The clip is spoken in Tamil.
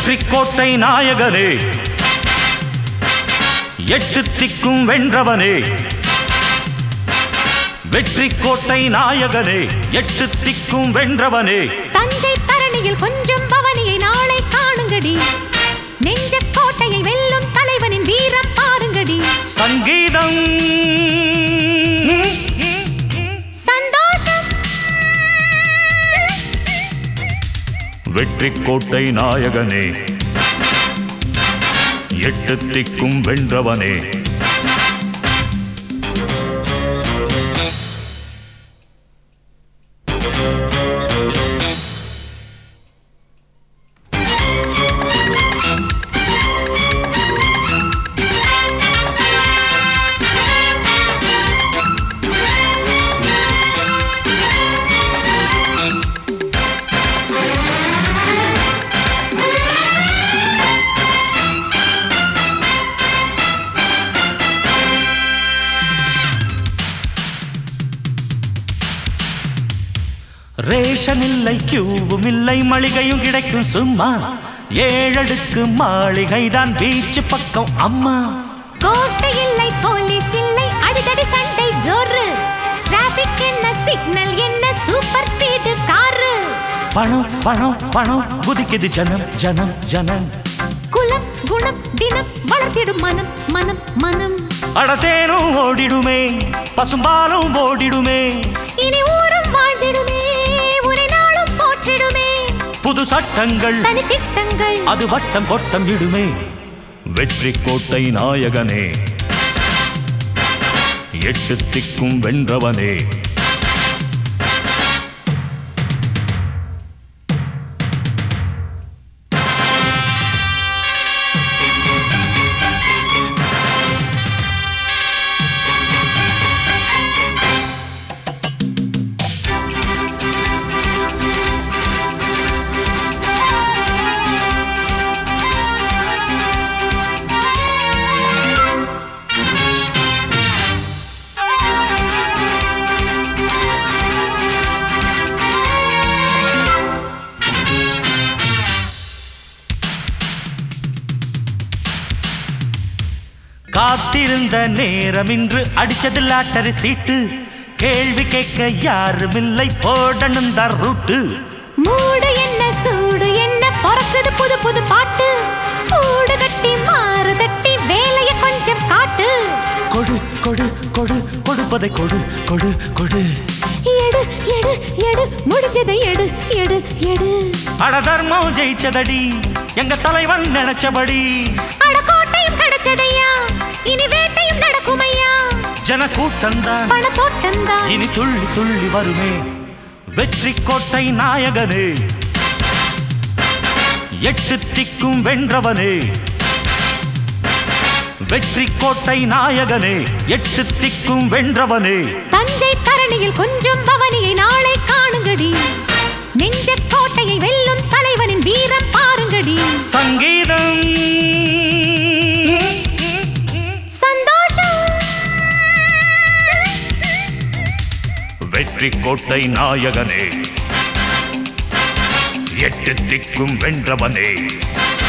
வெற்றி கோட்டை நாயகனே எட்டு திக்கும் வென்றவனே வெற்றி கோட்டை நாயகனே எட்டு திக்கும் வென்றவனே தஞ்சை தரணியில் கொஞ்சம் பவனியை நாளை காணுங்கடி நெஞ்ச கோட்டையை வெல்லும் தலைவனின் வீரம் பாருங்கடி சங்கீதம் சந்தோஷம் வெற்றி கோட்டை நாயகனே எட்டு திக்கும் வென்றவனே ரேஷன் இல்லை கியூவும் இல்லை மளிகையும் கிடைக்கும் சும்மா ஏழடுக்கு மாளிகை தான் பீச் பக்கம் அம்மா கோட்டை இல்லை போலீஸ் இல்லை அடிதடி சண்டை ஜோறு டிராபிக் என்ன சிக்னல் என்ன சூப்பர் ஸ்பீடு காரு பணம் பணம் பணம் குதிக்குது ஜனம் ஜனம் ஜனம் குலம் குணம் தினம் வளர்த்திடும் மனம் மனம் மனம் அடத்தேனும் ஓடிடுமே பசும்பாலும் ஓடிடுமே இனி ஊரும் வாழ்ந்திடுமே உரை நாளும் போற்றிடுமே புது சட்டங்கள் தனி திட்டங்கள் அது வட்டம் கொட்டம் இடுமே வெற்றி கோட்டை நாயகனே எட்டு திக்கும் வென்றவனே காத்திருந்த நேரம் இன்று அடிச்சது லாட்டரி சீட்டு கேள்வி கேட்க யாருமில்லை போடணும் தான் ரூட்டு மூடு என்ன சூடு என்ன பிறக்குது புது புது பாட்டு கூடு கட்டி மாறு தட்டி வேலைய கொஞ்சம் காட்டு கொடு கொடு கொடு கொடுப்பதை கொடு கொடு கொடு எடு எடு எடு முடிஞ்சதை எடு எடு எடு அட தர்மம் ஜெயிச்சதடி எங்க தலைவன் நினைச்சபடி அட கோட்டையும் கிடைச்சதையா இனி வேட்டையும் நடக்குமையா ஜன கூட்டம்தான் பண தோட்டம்தான் இனி துள்ளி துள்ளி வருமே வெற்றி கோட்டை நாயகனே எட்டு திக்கும் வென்றவனே வெற்றி கோட்டை நாயகனே எட்டு திக்கும் வென்றவனே தஞ்சை தரணியில் கொஞ்சம் பவனியை நாளை காணுங்கடி நெஞ்ச கோட்டையை வெல்லும் தலைவனின் வீரம் பாருங்கடி சங்கீதம் சந்தோஷம் வெற்றி கோட்டை நாயகனே எட்டு திக்கும் வென்றவனே